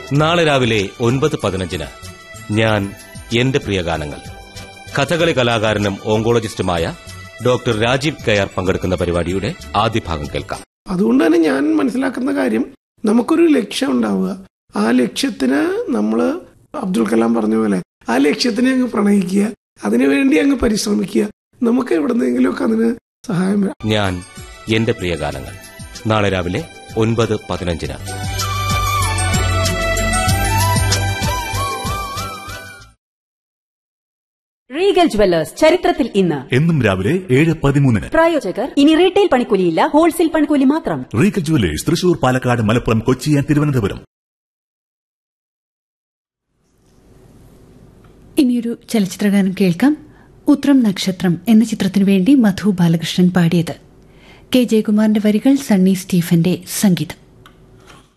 നാളെ രാവിലെ ഒൻപത് പതിനഞ്ചിന് ഞാൻ എന്റെ പ്രിയ ഗാനങ്ങൾ കഥകളി കലാകാരനും ഓങ്കോളജിസ്റ്റുമായ ഡോക്ടർ രാജീവ് കയർ പങ്കെടുക്കുന്ന പരിപാടിയുടെ ആദ്യ ഭാഗം കേൾക്കാം അതുകൊണ്ട് തന്നെ ഞാൻ മനസ്സിലാക്കുന്ന കാര്യം നമുക്കൊരു ലക്ഷ്യം ഉണ്ടാവുക ആ ലക്ഷ്യത്തിന് നമ്മൾ അബ്ദുൽ കലാം പറഞ്ഞ പോലെ ആ ലക്ഷ്യത്തിനെ അങ്ങ് പ്രണയിക്കുക അതിനുവേണ്ടി അങ്ങ് പരിശ്രമിക്കുക നമുക്ക് എവിടെന്നെങ്കിലുമൊക്കെ അതിന് സഹായം വരാം ഞാൻ എന്റെ പ്രിയ ഗാനങ്ങൾ നാളെ രാവിലെ ഒൻപത് പതിനഞ്ചിന് റീഗൽ ജുവല്ലേഴ്സ് ചരിത്രത്തിൽ ഇന്ന് എന്നും രാവിലെ ഏഴ് പതിമൂന്നിന് പ്രായോജകർ ഇനി റീറ്റെയിൽ പണിക്കൂലിയില്ല ഹോൾസെയിൽ പണിക്കൂലി മാത്രം Regal jewellers Thrissur Palakkad Malappuram Kochi and Thiruvananthapuram ഇനിയൊരു ചലച്ചിത്രഗാനം കേൾക്കാം ഉത്രം നക്ഷത്രം എന്ന ചിത്രത്തിനു വേണ്ടി മധു ബാലകൃഷ്ണൻ പാടിയത് കെ ജയകുമാറിന്റെ വരികൾ സണ്ണി സ്റ്റീഫന്റെ സംഗീതം